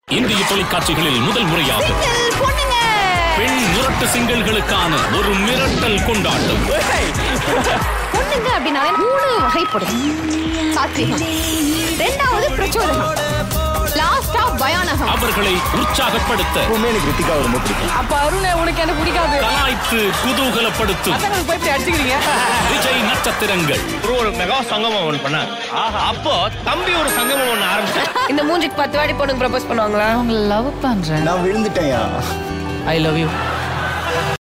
இந்திய தொலைக்காட்சிகளில் முதல் முறையாக சிங்கிள் பொண்ணுங்க பெண் முரட்டு சிங்கல்களுக்கான ஒரு மிரட்டல் கொண்டாட்டம் பொண்ணுங்க அப்படின்னாலே மூணு வகைப்படும் சாத்விகம் ரெண்டாவது பிரச்சோதனம் லாஸ்டா பயானகம் அவர்களை உற்சாகப்படுத்த எப்பவுமே எனக்கு ரித்திகா ரொம்ப பிடிக்கும் அப்ப அருண் உனக்கு என்ன பிடிக்காது கலாய்த்து குதூகலப்படுத்தும் அதான் போய் இப்படி அடிச்சுக்கிறீங்க விஜய் நட்சத்திரங்கள் ஒரு ஒரு மெகா சங்கமம் ஒன்று பண்ணார் அப்போ தம்பி ஒரு சங்கமம் ஒன்று ஆரம்பிச்சார் இந்த மூஞ்சிக்கு பத்து வாட்டி பொண்ணுங்க ப்ரப்போஸ் பண்ணுவாங்களா லவ் பண்றேன் நான் விழுந்துட்டேன்யா ஐ லவ் யூ